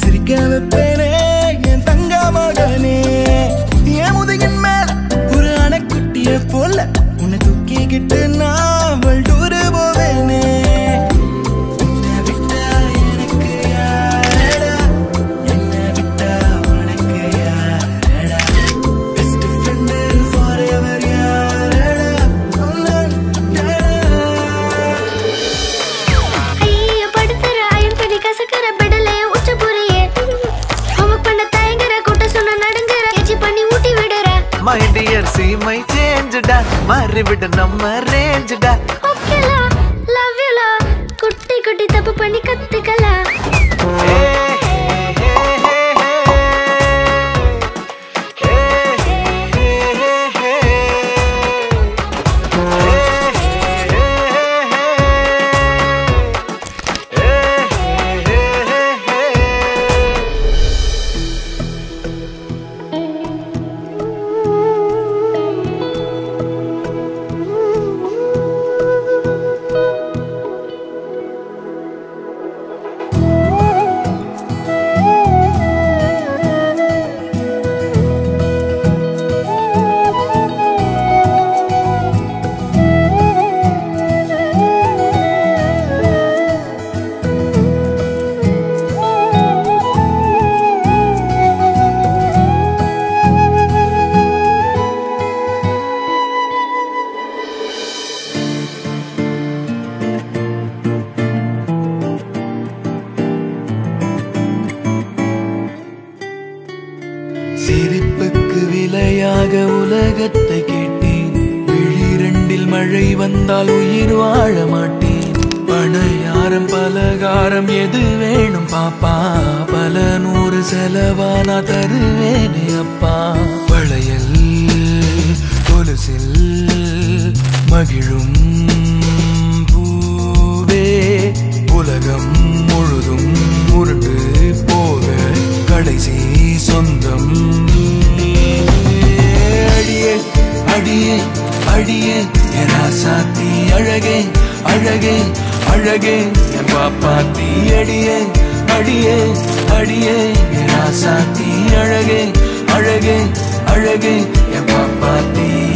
சிரிக்க வைப்பேனே என் தங்க மகனே என் முதுகின் மேல ஒரு அணைக்குட்டிய போல உன்னை தூக்கிக்கிட்டு நான் வல்டூரு போவேனே உன்னை விட்டா எனக்கு யாரடா? என்னை விட்டா உனக்கு யாரடா? Best friend forever யாரடா? உன்னடா? ஐயோ படுத்துற அயன் பண்ணி கசக்கிற பெடலே உச்ச புரியே ஹோம்ஒர்க் பண்ண தயங்குற கூட்ட சொன்ன நடுங்குற எச்சி பண்ணி ஊட்டி விடுற மை டியர் சி மை சேஞ்சுடா மாறிவிட நம்ம ரேஞ்சுடா ஓகேலா லவ் யூலா குட்டி குட்டி தப்பு பண்ணி கத்துக்கலாம் சிரிப்புக்கு விலையாக உலகத்தை கேட்டேன் விழிரண்டில் மழை வந்தால் உயிர் வாழ மாட்டேன் பணையாரம் பலகாரம் எது வேணும் பாப்பா பல நூறு செலவானா தருவேனே அப்பா வளையல் கொலுசில் மகிழும் பூவே உலகம் முழுதும் உருண்டு போக கடைசி சொந்தம் அடியே அடியே அடியே என் ராசாத்தி அழகே அழகே அழகே என் பாப்பாத்தி அடியே அடியே அடியே என் ராசாத்தி அழகே அழகே அழகே என் பாப்பாத்தி